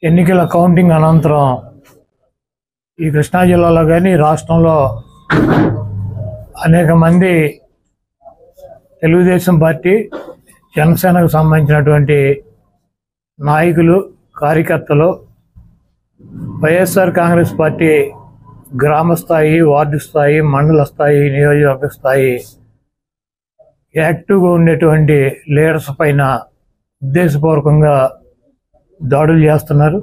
ఎన్నికల కౌంటింగ్ అనంతరం ఈ కృష్ణా జిల్లాలో కానీ రాష్ట్రంలో అనేక మంది తెలుగుదేశం పార్టీ జనసేనకు సంబంధించినటువంటి నాయకులు కార్యకర్తలు వైఎస్ఆర్ కాంగ్రెస్ పార్టీ గ్రామ స్థాయి వార్డు స్థాయి మండల స్థాయి నియోజకవర్గ స్థాయి యాక్టివ్గా ఉండేటువంటి లీడర్స్ పైన ఉద్దేశపూర్వకంగా దాడులు చేస్తున్నారు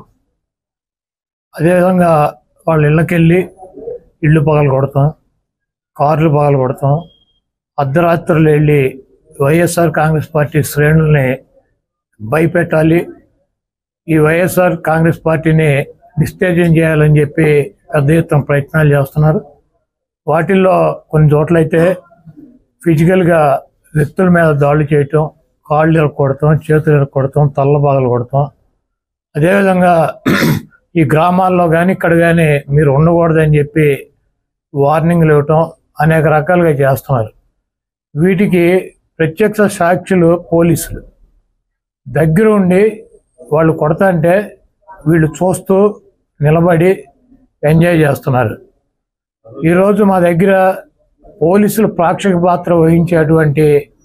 అదేవిధంగా వాళ్ళ ఇళ్ళకెళ్ళి ఇళ్ళు పగలు కొడతాం కార్లు పగలు కొడతాం అర్ధరాత్రులు వెళ్ళి వైఎస్ఆర్ కాంగ్రెస్ పార్టీ శ్రేణుల్ని భయపెట్టాలి ఈ వైఎస్ఆర్ కాంగ్రెస్ పార్టీని డిస్టేజన్ చేయాలని చెప్పి పెద్ద ఎత్తున ప్రయత్నాలు చేస్తున్నారు వాటిల్లో కొన్ని చోట్లయితే ఫిజికల్గా వ్యక్తుల మీద దాడులు చేయటం కాళ్ళు ఇరక్కొడతాం చేతులు ఇరక్కొడతాం తల్ల బాగలు కొడతాం అదేవిధంగా ఈ గ్రామాల్లో కానీ ఇక్కడ కానీ మీరు ఉండకూడదని చెప్పి వార్నింగ్లు ఇవ్వటం అనేక రకాలుగా చేస్తున్నారు వీటికి ప్రత్యక్ష సాక్షులు పోలీసులు దగ్గర ఉండి వాళ్ళు కొడతంటే వీళ్ళు చూస్తూ నిలబడి ఎంజాయ్ చేస్తున్నారు ఈరోజు మా దగ్గర పోలీసులు ప్రేక్షక పాత్ర వహించేటువంటి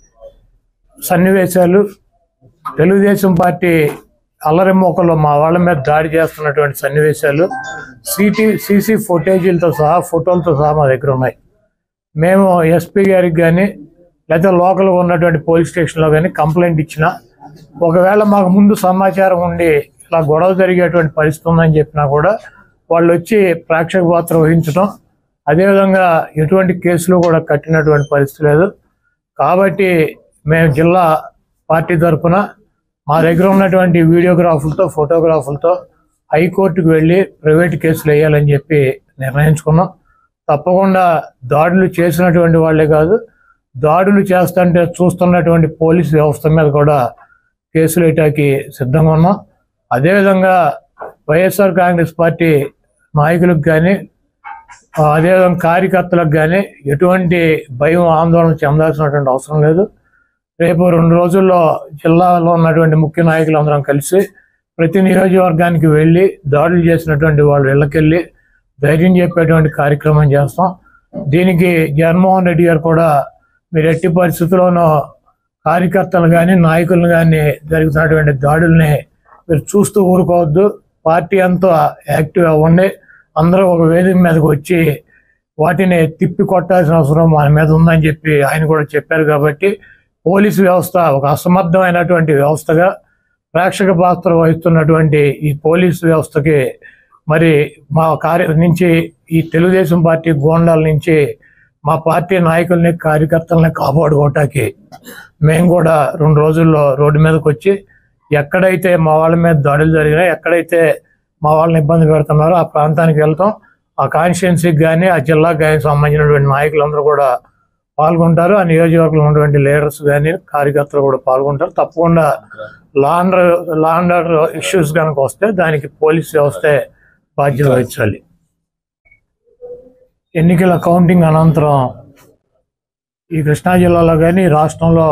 సన్నివేశాలు తెలుగుదేశం పార్టీ అల్లరి మోకల్లో మా వాళ్ళ మీద దాడి చేస్తున్నటువంటి సన్నివేశాలు సిటీ సీసీ ఫుటేజీలతో సహా ఫోటోలతో సహా మా దగ్గర ఉన్నాయి మేము ఎస్పీ గారికి కానీ లేదా లోకల్గా ఉన్నటువంటి పోలీస్ స్టేషన్లో కానీ కంప్లైంట్ ఇచ్చినా ఒకవేళ మాకు ముందు సమాచారం ఉండి ఇలా గొడవ జరిగేటువంటి పరిస్థితి ఉందని చెప్పినా కూడా వాళ్ళు వచ్చి ప్రేక్షక పాత్ర వహించడం అదేవిధంగా ఎటువంటి కేసులు కూడా కట్టినటువంటి పరిస్థితి లేదు కాబట్టి మేము జిల్లా పార్టీ తరఫున మా దగ్గర ఉన్నటువంటి వీడియోగ్రాఫులతో ఫోటోగ్రాఫులతో హైకోర్టుకు వెళ్ళి ప్రైవేట్ కేసులు వేయాలని చెప్పి నిర్ణయించుకున్నాం తప్పకుండా దాడులు చేసినటువంటి వాళ్ళే కాదు దాడులు చేస్తుంటే చూస్తున్నటువంటి పోలీస్ వ్యవస్థ మీద కూడా కేసులు వేయటానికి సిద్ధంగా ఉన్నాం అదేవిధంగా వైఎస్ఆర్ కాంగ్రెస్ పార్టీ నాయకులకు కానీ అదేవిధంగా కార్యకర్తలకు కానీ ఎటువంటి భయం ఆందోళన చెందాల్సినటువంటి అవసరం లేదు రేపు రెండు రోజుల్లో జిల్లాలో ఉన్నటువంటి ముఖ్య నాయకులందరం కలిసి ప్రతి నియోజకవర్గానికి వెళ్ళి దాడులు చేసినటువంటి వాళ్ళ ఇళ్ళకెళ్ళి ధైర్యం చెప్పేటువంటి కార్యక్రమం చేస్తాం దీనికి జగన్మోహన్ రెడ్డి గారు కూడా మీరు ఎట్టి పరిస్థితుల్లోనూ కార్యకర్తలు కానీ నాయకులను కానీ జరుగుతున్నటువంటి దాడుల్ని మీరు చూస్తూ ఊరుకోవద్దు పార్టీ అంతా యాక్టివ్ అవ్వండి అందరూ ఒక వేదిక మీదకి వచ్చి వాటిని తిప్పి కొట్టాల్సిన అవసరం మన మీద ఉందని చెప్పి ఆయన కూడా చెప్పారు కాబట్టి పోలీసు వ్యవస్థ ఒక అసమర్థమైనటువంటి వ్యవస్థగా ప్రేక్షక పాత్ర వహిస్తున్నటువంటి ఈ పోలీసు వ్యవస్థకి మరి మా కార్య నుంచి ఈ తెలుగుదేశం పార్టీ గోండాల నుంచి మా పార్టీ నాయకుల్ని కార్యకర్తల్ని కాపాడుకోవటానికి మేము కూడా రెండు రోజుల్లో రోడ్డు మీదకి వచ్చి ఎక్కడైతే మా వాళ్ళ మీద దాడులు జరిగినాయి ఎక్కడైతే మా వాళ్ళని ఇబ్బంది పెడుతున్నారో ఆ ప్రాంతానికి వెళ్తాం ఆ కాన్స్టిట్యున్సీకి కానీ ఆ జిల్లాకు కానీ సంబంధించినటువంటి నాయకులందరూ కూడా పాల్గొంటారు ఆ నియోజకవర్గంలో ఉన్నటువంటి లీడర్స్ కానీ కార్యకర్తలు కూడా పాల్గొంటారు తప్పకుండా లాండర్ లాండర్ ఇష్యూస్ కనుక వస్తే దానికి పోలీస్ వ్యవస్థే బాధ్యత వహించాలి ఎన్నికల కౌంటింగ్ అనంతరం ఈ కృష్ణా జిల్లాలో కానీ రాష్ట్రంలో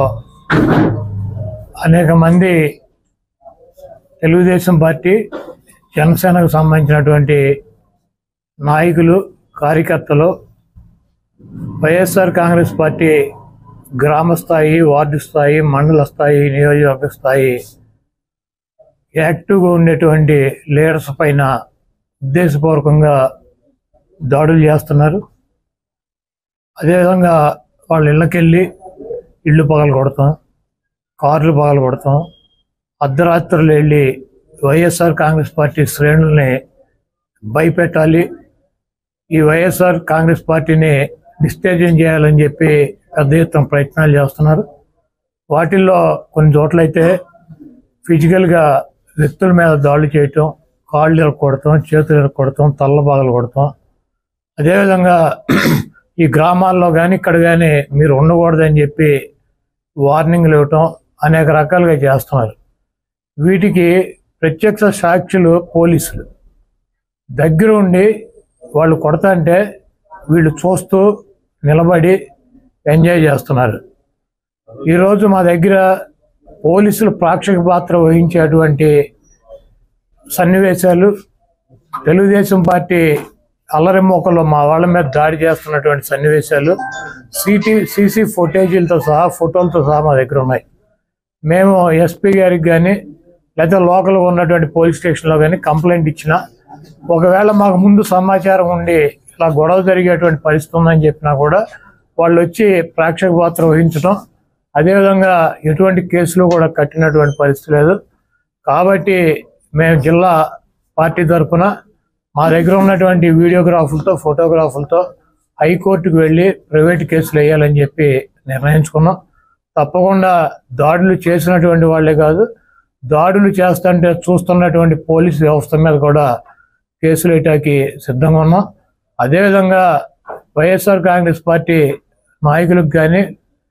అనేక మంది తెలుగుదేశం పార్టీ జనసేనకు సంబంధించినటువంటి నాయకులు కార్యకర్తలు వైఎస్ఆర్ కాంగ్రెస్ పార్టీ గ్రామ స్థాయి వార్డు స్థాయి మండల స్థాయి నియోజకవర్గ స్థాయి యాక్టివ్గా ఉండేటువంటి లీడర్స్ పైన ఉద్దేశపూర్వకంగా దాడులు చేస్తున్నారు అదేవిధంగా వాళ్ళ ఇళ్ళకెళ్ళి ఇళ్ళు పగలు కొడతాం కార్లు పగలు కొడతాం అర్ధరాత్రులు వెళ్ళి వైఎస్ఆర్ కాంగ్రెస్ పార్టీ శ్రేణుల్ని భయపెట్టాలి ఈ వైఎస్ఆర్ కాంగ్రెస్ పార్టీని డిస్టేజన్ చేయాలని చెప్పి పెద్ద ఎత్తున ప్రయత్నాలు చేస్తున్నారు వాటిల్లో కొన్ని చోట్లయితే ఫిజికల్గా వ్యక్తుల మీద దాడులు చేయటం కాళ్ళు ఇరక్కొడతాం చేతులు ఇరక్కొడతాం తల్ల బాగలు కొడతాం అదేవిధంగా ఈ గ్రామాల్లో కానీ ఇక్కడ కానీ మీరు ఉండకూడదని చెప్పి వార్నింగ్లు ఇవ్వటం అనేక రకాలుగా చేస్తున్నారు వీటికి ప్రత్యక్ష సాక్షులు పోలీసులు దగ్గర ఉండి వాళ్ళు కొడతంటే వీళ్ళు చూస్తూ నిలబడి ఎంజాయ్ చేస్తున్నారు ఈరోజు మా దగ్గర పోలీసులు ప్రేక్షక పాత్ర వహించేటువంటి సన్నివేశాలు తెలుగుదేశం పార్టీ అల్లరి మోకల్లో మా వాళ్ళ మీద దాడి చేస్తున్నటువంటి సన్నివేశాలు సిటీ సీసీ ఫుటేజీలతో సహా ఫోటోలతో సహా మా దగ్గర ఉన్నాయి మేము ఎస్పీ గారికి కానీ లేదా లోకల్గా ఉన్నటువంటి పోలీస్ స్టేషన్లో కానీ కంప్లైంట్ ఇచ్చిన ఒకవేళ మాకు ముందు సమాచారం ఉండి ఇలా గొడవ జరిగేటువంటి పరిస్థితి ఉందని చెప్పినా కూడా వాళ్ళు వచ్చి ప్రేక్షక పాత్ర వహించడం అదేవిధంగా ఎటువంటి కేసులు కూడా కట్టినటువంటి పరిస్థితి లేదు కాబట్టి మేము జిల్లా పార్టీ తరఫున మా దగ్గర ఉన్నటువంటి వీడియోగ్రాఫులతో ఫోటోగ్రాఫులతో హైకోర్టుకు వెళ్ళి ప్రైవేట్ కేసులు వేయాలని చెప్పి నిర్ణయించుకున్నాం తప్పకుండా దాడులు చేసినటువంటి వాళ్ళే కాదు దాడులు చేస్తుంటే చూస్తున్నటువంటి పోలీస్ వ్యవస్థ మీద కూడా కేసులు వేయటానికి సిద్ధంగా ఉన్నాం అదేవిధంగా వైఎస్ఆర్ కాంగ్రెస్ పార్టీ నాయకులకు కానీ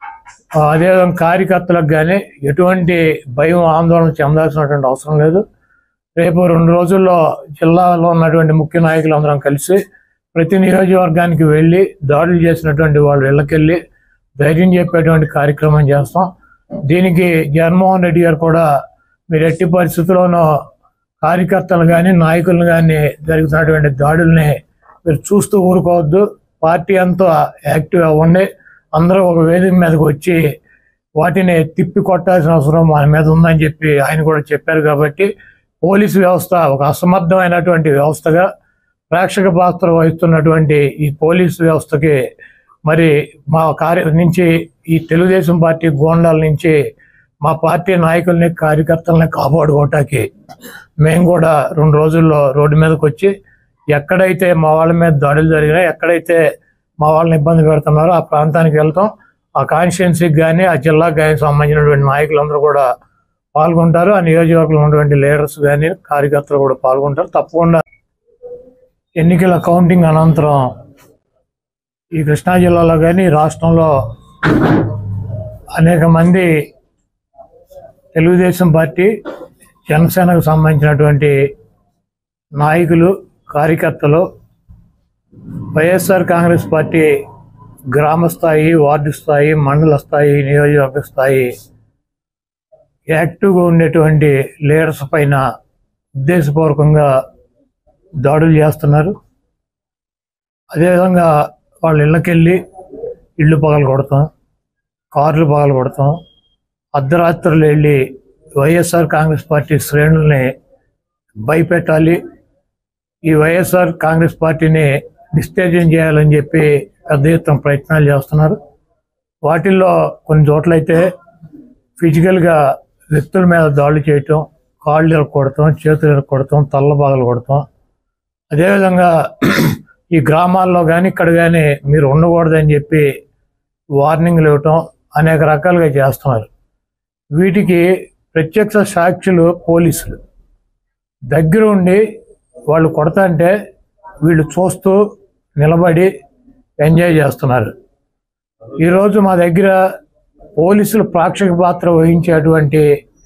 అదేవిధంగా కార్యకర్తలకు కానీ ఎటువంటి భయం ఆందోళన చెందాల్సినటువంటి అవసరం లేదు రేపు రెండు రోజుల్లో జిల్లాలో ఉన్నటువంటి ముఖ్య నాయకులు అందరం కలిసి ప్రతి నియోజకవర్గానికి వెళ్ళి దాడులు చేసినటువంటి వాళ్ళ ఇళ్ళకెళ్ళి ధైర్యం చెప్పేటువంటి కార్యక్రమం చేస్తాం దీనికి జగన్మోహన్ రెడ్డి గారు కూడా మీరు ఎట్టి పరిస్థితుల్లోనూ కార్యకర్తలు కానీ నాయకులను కానీ జరుగుతున్నటువంటి దాడుల్ని మీరు చూస్తూ ఊరుకోవద్దు పార్టీ అంతా యాక్టివ్ అవ్వండి అందరూ ఒక వేదిక మీదకి వచ్చి వాటిని తిప్పి కొట్టాల్సిన అవసరం మన మీద ఉందని చెప్పి ఆయన కూడా చెప్పారు కాబట్టి పోలీసు వ్యవస్థ ఒక అసమర్థమైనటువంటి వ్యవస్థగా ప్రేక్షక పాత్ర వహిస్తున్నటువంటి ఈ పోలీసు వ్యవస్థకి మరి మా కార్య నుంచి ఈ తెలుగుదేశం పార్టీ గోండాల నుంచి మా పార్టీ నాయకుల్ని కార్యకర్తల్ని కాపాడుకోవటానికి మేము కూడా రెండు రోజుల్లో రోడ్డు మీదకి వచ్చి ఎక్కడైతే మా వాళ్ళ మీద దాడులు జరిగినాయి ఎక్కడైతే మా వాళ్ళని ఇబ్బంది పెడుతున్నారో ఆ ప్రాంతానికి వెళ్తాం ఆ కాన్స్టిట్యున్సీకి కానీ ఆ జిల్లాకు కానీ సంబంధించినటువంటి నాయకులందరూ కూడా పాల్గొంటారు ఆ నియోజకవర్గంలో ఉన్నటువంటి లీడర్స్ కానీ కార్యకర్తలు కూడా పాల్గొంటారు తప్పకుండా ఎన్నికల కౌంటింగ్ అనంతరం ఈ కృష్ణా జిల్లాలో కానీ రాష్ట్రంలో అనేక మంది తెలుగుదేశం పార్టీ జనసేనకు సంబంధించినటువంటి నాయకులు కార్యకర్తలు వైఎస్ఆర్ కాంగ్రెస్ పార్టీ గ్రామ స్థాయి వార్డు స్థాయి మండల స్థాయి నియోజకవర్గ స్థాయి యాక్టివ్గా ఉండేటువంటి లీడర్స్ పైన ఉద్దేశపూర్వకంగా దాడులు చేస్తున్నారు అదేవిధంగా వాళ్ళ ఇళ్ళకెళ్ళి ఇళ్ళు పగలు కొడతాం కార్లు పగలు కొడతాం అర్ధరాత్రులు వెళ్ళి వైఎస్ఆర్ కాంగ్రెస్ పార్టీ శ్రేణుల్ని భయపెట్టాలి ఈ వైఎస్ఆర్ కాంగ్రెస్ పార్టీని డిస్టేజన్ చేయాలని చెప్పి పెద్ద ఎత్తున ప్రయత్నాలు చేస్తున్నారు వాటిల్లో కొన్ని చోట్లయితే ఫిజికల్గా వ్యక్తుల మీద దాడులు చేయటం కాళ్ళు ఇరక్కొడతాం చేతులు ఇరక్కొడతాం తల్ల బాగలు కొడతాం అదేవిధంగా ఈ గ్రామాల్లో కానీ ఇక్కడ కానీ మీరు ఉండకూడదని చెప్పి వార్నింగ్లు ఇవ్వటం అనేక రకాలుగా చేస్తున్నారు వీటికి ప్రత్యక్ష సాక్షులు పోలీసులు దగ్గర ఉండి వాళ్ళు కొడతాంటే వీళ్ళు చూస్తూ నిలబడి ఎంజాయ్ చేస్తున్నారు ఈరోజు మా దగ్గర పోలీసులు ప్రేక్షక పాత్ర వహించేటువంటి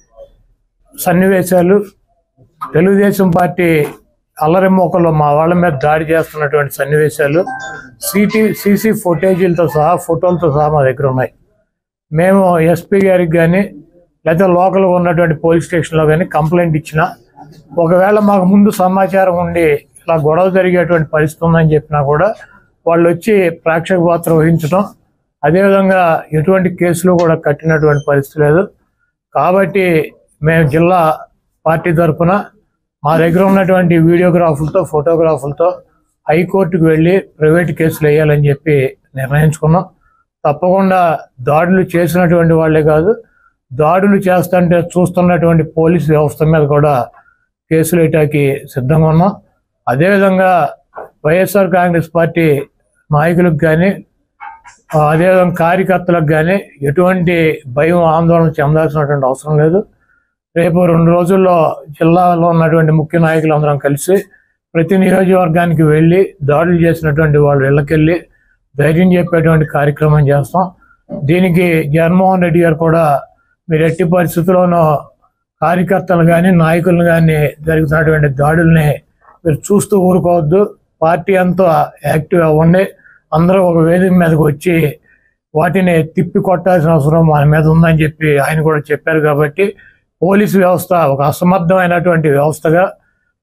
సన్నివేశాలు తెలుగుదేశం పార్టీ అల్లరి మోకల్లో మా వాళ్ళ మీద దాడి చేస్తున్నటువంటి సన్నివేశాలు సిటీ సీసీ ఫుటేజీలతో సహా ఫోటోలతో సహా మా దగ్గర ఉన్నాయి మేము ఎస్పీ గారికి కానీ లేదా లోకల్గా ఉన్నటువంటి పోలీస్ స్టేషన్లో కానీ కంప్లైంట్ ఇచ్చిన ఒకవేళ మాకు ముందు సమాచారం ఉండి ఇలా గొడవ జరిగేటువంటి పరిస్థితి ఉందని చెప్పినా కూడా వాళ్ళు వచ్చి ప్రేక్షక పాత్ర వహించడం అదేవిధంగా ఎటువంటి కేసులు కూడా కట్టినటువంటి పరిస్థితి లేదు కాబట్టి మేము జిల్లా పార్టీ తరఫున మా దగ్గర ఉన్నటువంటి వీడియోగ్రాఫులతో ఫోటోగ్రాఫులతో హైకోర్టుకు వెళ్ళి ప్రైవేట్ కేసులు వేయాలని చెప్పి నిర్ణయించుకున్నాం తప్పకుండా దాడులు చేసినటువంటి వాళ్ళే కాదు దాడులు చేస్తుంటే చూస్తున్నటువంటి పోలీస్ వ్యవస్థ మీద కూడా కేసులు వేయటానికి సిద్ధంగా ఉన్నాం అదేవిధంగా వైఎస్ఆర్ కాంగ్రెస్ పార్టీ నాయకులకు కానీ అదేవిధంగా కార్యకర్తలకు కానీ ఎటువంటి భయం ఆందోళన చెందాల్సినటువంటి అవసరం లేదు రేపు రెండు రోజుల్లో జిల్లాలో ఉన్నటువంటి ముఖ్య నాయకులు అందరం కలిసి ప్రతి నియోజకవర్గానికి వెళ్ళి దాడులు చేసినటువంటి వాళ్ళ ఇళ్ళకెళ్ళి ధైర్యం చెప్పేటువంటి కార్యక్రమం చేస్తాం దీనికి జగన్మోహన్ రెడ్డి గారు కూడా మీరు ఎట్టి పరిస్థితుల్లోనూ కార్యకర్తలు కానీ నాయకులను కానీ జరుగుతున్నటువంటి దాడుల్ని మీరు చూస్తూ ఊరుకోవద్దు పార్టీ అంతా యాక్టివ్ అవ్వండి అందరూ ఒక వేదిక మీదకి వచ్చి వాటిని తిప్పి కొట్టాల్సిన అవసరం మన మీద ఉందని చెప్పి ఆయన కూడా చెప్పారు కాబట్టి పోలీసు వ్యవస్థ ఒక అసమర్థమైనటువంటి వ్యవస్థగా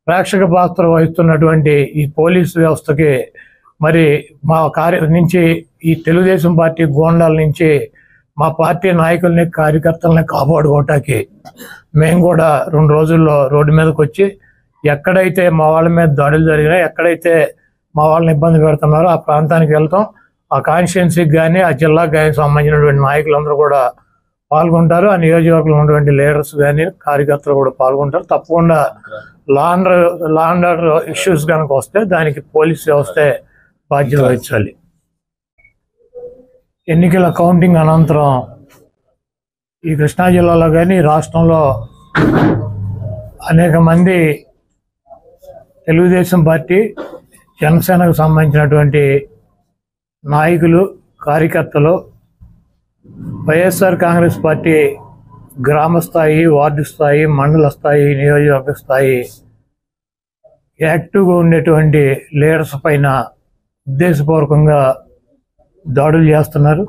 ప్రేక్షక పాత్ర వహిస్తున్నటువంటి ఈ పోలీసు వ్యవస్థకి మరి మా కార్య నుంచి ఈ తెలుగుదేశం పార్టీ గోండాల నుంచి మా పార్టీ నాయకుల్ని కార్యకర్తల్ని కాపాడుకోవటానికి మేము కూడా రెండు రోజుల్లో రోడ్డు మీదకి వచ్చి ఎక్కడైతే మా వాళ్ళ మీద దాడులు జరిగినా ఎక్కడైతే మా వాళ్ళని ఇబ్బంది పెడుతున్నారో ఆ ప్రాంతానికి వెళ్తాం ఆ కాన్స్టిట్యున్సీకి కానీ ఆ జిల్లాకు కానీ సంబంధించినటువంటి నాయకులందరూ కూడా పాల్గొంటారు ఆ నియోజకవర్గంలో ఉన్నటువంటి లీడర్స్ కానీ కార్యకర్తలు కూడా పాల్గొంటారు తప్పకుండా లాండర్ లాండర్ ఇష్యూస్ కనుక వస్తే దానికి పోలీస్ వ్యవస్థే బాధ్యత వహించాలి ఎన్నికల కౌంటింగ్ అనంతరం ఈ కృష్ణా జిల్లాలో కానీ రాష్ట్రంలో అనేక మంది తెలుగుదేశం పార్టీ జనసేనకు సంబంధించినటువంటి నాయకులు కార్యకర్తలు వైఎస్ఆర్ కాంగ్రెస్ పార్టీ గ్రామ స్థాయి వార్డు స్థాయి మండల స్థాయి నియోజకవర్గ స్థాయి యాక్టివ్గా ఉండేటువంటి లీడర్స్ పైన ఉద్దేశపూర్వకంగా దాడులు చేస్తున్నారు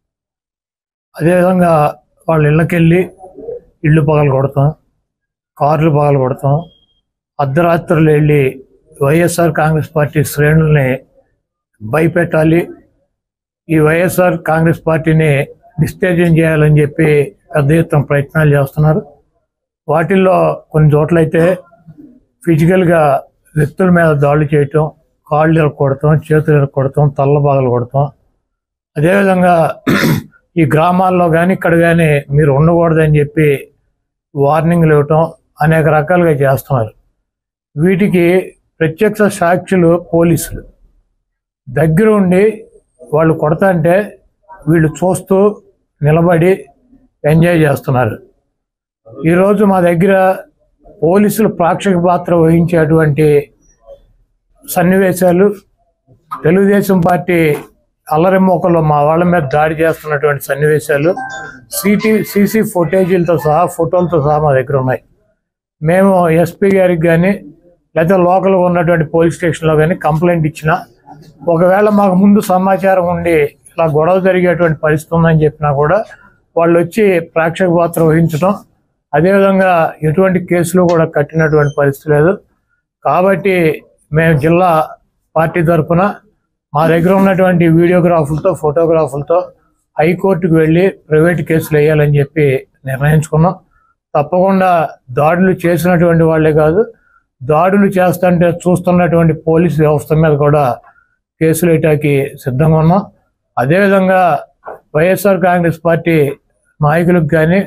అదేవిధంగా వాళ్ళ ఇళ్ళకెళ్ళి ఇళ్ళు పగలు కొడతాం కార్లు పగలు కొడతాం అర్ధరాత్రులు వెళ్ళి వైఎస్ఆర్ కాంగ్రెస్ పార్టీ శ్రేణుల్ని భయపెట్టాలి ఈ వైఎస్ఆర్ కాంగ్రెస్ పార్టీని డిస్టేజన్ చేయాలని చెప్పి పెద్ద ఎత్తున ప్రయత్నాలు చేస్తున్నారు వాటిల్లో కొన్ని చోట్లయితే ఫిజికల్గా వ్యక్తుల మీద దాడులు చేయటం కాళ్ళు ఇరక్కొడతాం చేతులు ఇరక్కొడతాం తల్ల బాగలు కొడతాం అదేవిధంగా ఈ గ్రామాల్లో కానీ ఇక్కడ కానీ మీరు ఉండకూడదని చెప్పి వార్నింగ్లు ఇవ్వటం అనేక రకాలుగా చేస్తున్నారు వీటికి ప్రత్యక్ష సాక్షులు పోలీసులు దగ్గర ఉండి వాళ్ళు కొడతాంటే వీళ్ళు చూస్తూ నిలబడి ఎంజాయ్ చేస్తున్నారు ఈరోజు మా దగ్గర పోలీసులు ప్రేక్షక పాత్ర వహించేటువంటి సన్నివేశాలు తెలుగుదేశం పార్టీ అల్లరి మోకల్లో మా వాళ్ళ మీద దాడి చేస్తున్నటువంటి సన్నివేశాలు సిటీ సీసీ ఫుటేజీలతో సహా ఫోటోలతో సహా మా దగ్గర ఉన్నాయి మేము ఎస్పీ గారికి కానీ లేదా లోకల్గా ఉన్నటువంటి పోలీస్ స్టేషన్లో కానీ కంప్లైంట్ ఇచ్చిన ఒకవేళ మాకు ముందు సమాచారం ఉండి ఇలా గొడవ జరిగేటువంటి పరిస్థితి ఉందని చెప్పినా కూడా వాళ్ళు వచ్చి ప్రేక్షక పాత్ర వహించడం అదేవిధంగా ఎటువంటి కేసులు కూడా కట్టినటువంటి పరిస్థితి లేదు కాబట్టి మేము జిల్లా పార్టీ తరఫున మా దగ్గర ఉన్నటువంటి వీడియోగ్రాఫులతో ఫోటోగ్రాఫులతో హైకోర్టుకు వెళ్ళి ప్రైవేట్ కేసులు వేయాలని చెప్పి నిర్ణయించుకున్నాం తప్పకుండా దాడులు చేసినటువంటి వాళ్ళే కాదు దాడులు చేస్తుంటే చూస్తున్నటువంటి పోలీస్ వ్యవస్థ మీద కూడా కేసులు వేయటానికి సిద్ధంగా ఉన్నాం అదేవిధంగా వైఎస్ఆర్ కాంగ్రెస్ పార్టీ నాయకులకు కానీ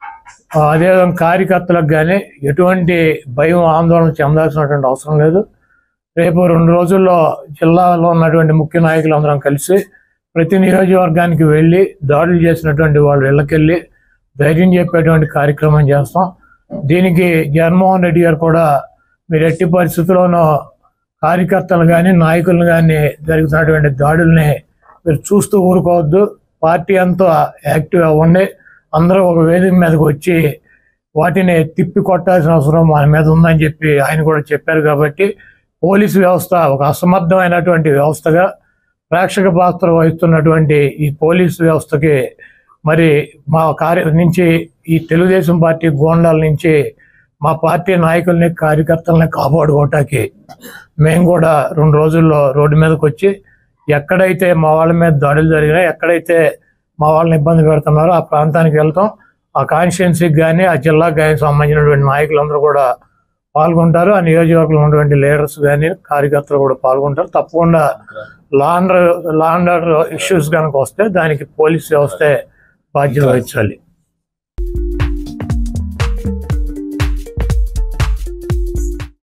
ఆ, అదేవిధంగా కార్యకర్తలకు కానీ ఎటువంటి భయం ఆందోళన చెందాల్సినటువంటి అవసరం లేదు రేపు రెండు రోజుల్లో జిల్లాలో ఉన్నటువంటి ముఖ్య నాయకులందరం కలిసి ప్రతి నియోజకవర్గానికి వెళ్ళి దాడులు చేసినటువంటి వాళ్ళ ఇళ్ళకెళ్ళి ధైర్యం చెప్పేటువంటి కార్యక్రమం చేస్తాం దీనికి జగన్మోహన్ రెడ్డి గారు కూడా మీరు ఎట్టి పరిస్థితుల్లోనూ కార్యకర్తలు కానీ నాయకులను కానీ జరుగుతున్నటువంటి దాడుల్ని మీరు చూస్తూ ఊరుకోవద్దు పార్టీ అంతా యాక్టివ్ అవ్వండి అందరూ ఒక వేదిక మీదకి వచ్చి వాటిని తిప్పి కొట్టాల్సిన అవసరం మన మీద ఉందని చెప్పి ఆయన కూడా చెప్పారు కాబట్టి పోలీసు వ్యవస్థ ఒక అసమర్థమైనటువంటి వ్యవస్థగా ప్రేక్షక పాత్ర వహిస్తున్నటువంటి ఈ పోలీసు వ్యవస్థకి మరి మా కార్య నుంచి ఈ తెలుగుదేశం పార్టీ గోండాల నుంచి మా పార్టీ నాయకుల్ని కార్యకర్తల్ని కాపాడుకోవటానికి మేము కూడా రెండు రోజుల్లో రోడ్డు మీదకి వచ్చి ఎక్కడైతే మా వాళ్ళ మీద దాడులు జరిగినా ఎక్కడైతే మా వాళ్ళని ఇబ్బంది పెడుతున్నారో ఆ ప్రాంతానికి వెళ్తాం ఆ కాన్స్టిట్యున్సీకి కానీ ఆ జిల్లాకు కానీ సంబంధించినటువంటి నాయకులందరూ కూడా పాల్గొంటారు ఆ నియోజకవర్గంలో ఉన్నటువంటి లీడర్స్ కానీ కార్యకర్తలు కూడా పాల్గొంటారు తప్పకుండా లాండర్ లాండర్ ఇష్యూస్ కనుక వస్తే దానికి పోలీస్ వ్యవస్థే బాధ్యత వహించాలి